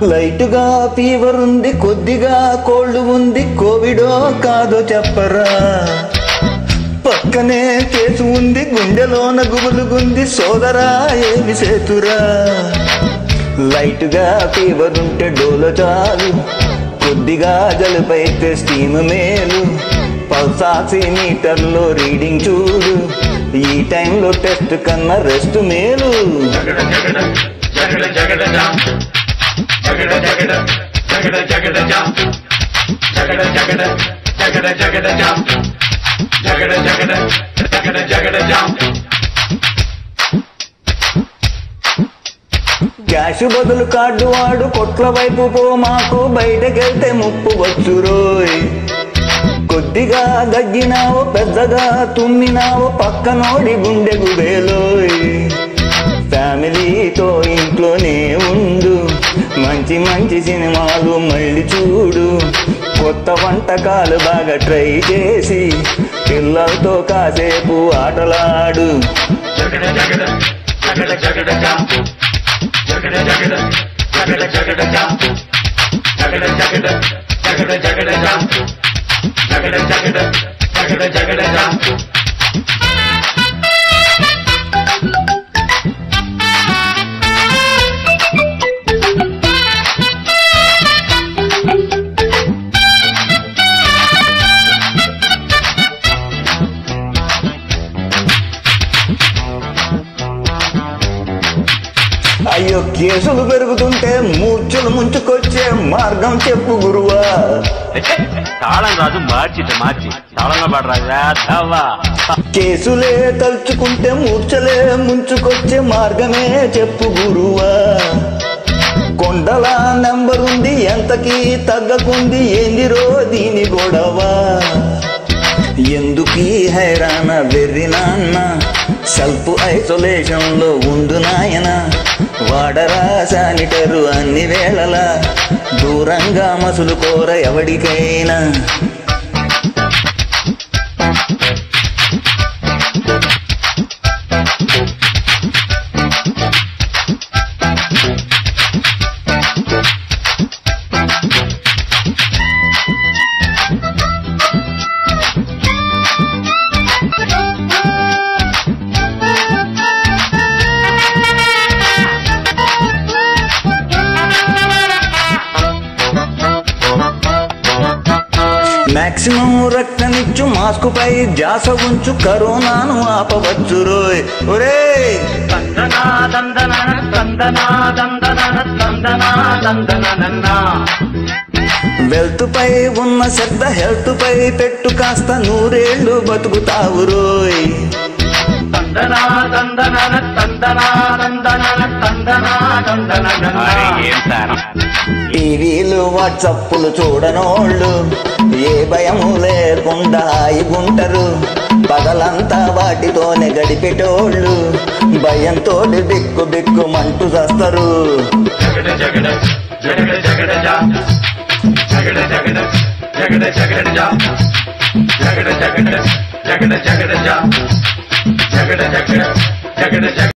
లైటుగా fever ఉంది కొద్దిగా cold ఉంది కోవిడో కాదో చెప్పరా పక్కనే కేసు ఉంది గుండెలోన గుబులుగుంది సోదరా ఏమి సేతురా లైట్గా ఫీవర్ ఉంటే డోలో చాలు కొద్దిగా జలుపైతే స్టీమ్ మేలు పల్సాక్సి మీటర్లో రీడింగ్ చూడు ఈ టైంలో టెస్ట్ కన్నా రెస్ట్ మేలు జగడ జగడ జగడ జగడ జగడ జగడ జగడ జగడ జగడ జగడ జగడ జగడ జగడ జగడ జగడ క్యాష్ బదులు కార్డు వాడు కొట్ల వైపు పో మాకు బయటకెళ్తే ముప్పు వచ్చురోయ్ కొద్దిగా దగ్గినావో పెద్దగా తుమ్మినావో పక్కనోడి గుండె గుబేలోయ్ ఫ్యామిలీతో ఇంట్లోనే ఉండు మంచి మంచి సినిమాలు మళ్ళీ చూడు కొత్త వంటకాలు బాగా ట్రై చేసి పిల్లలతో కాసేపు ఆటలాడు జగడ జగడ జగడ జగడ జగడ జగడ జగడ జగడ జగడ జగడ జగడ జగడ జగడ జగడ జగడ జగడ అయ్యో కేసులు పెరుగుతుంటే మూర్ఛలు ముంచుకొచ్చే మార్గం చెప్పు గురువా తాళం రాదు మార్చిట మార్చి తాళంలో పడరాదు వేధవా కేసులే తలుచుకుంటే మూర్ఛలే ముంచుకొచ్చే మార్గమే చెప్పు గురువా కొండల నెంబర్ ఉంది ఎంతకి తగ్గకుంది ఏందిరో దీని గొడవ ఎందుకీ హైరాణ వెర్రి నాన్న సెల్ఫ్ ఐసోలేషన్ లో ఉండు నాయన వాడరా శానిటరు అన్ని వేళలా దూరంగా మసులు కోర ఎవడికైనా మాక్సిమం రక్తనిచ్చు మాస్క్ పై జాస ఉంచు కరోనాను ఆపవచ్చు రోయ్ ఒరేయ్ దందనా దందన దందనా దందన దందనా దందన వెల్త్ పై ఉన్న శ్రద్ధ హెల్త్ పై పెట్టు కాస్త నూరేళ్లు బతుకుతావు రోయ్ దందనా దందన దందనా దందన దందనా దందన ఏం సారం టీవీలు వాట్సప్పులు చూడనోళ్ళు ఏ భయము లేకుండా హాయిగుంటరు పగలంతా వాటితోనే గడిపెటోళ్ళు భయంతో బిక్కు బిక్కు మంటూ చేస్తారు జగడ జగడ జగడ జగడ జగడ జగడ జగడ జగడ జగడ జగడ జగడ జగడ జగడ జగడ జగడ జగడ జగడ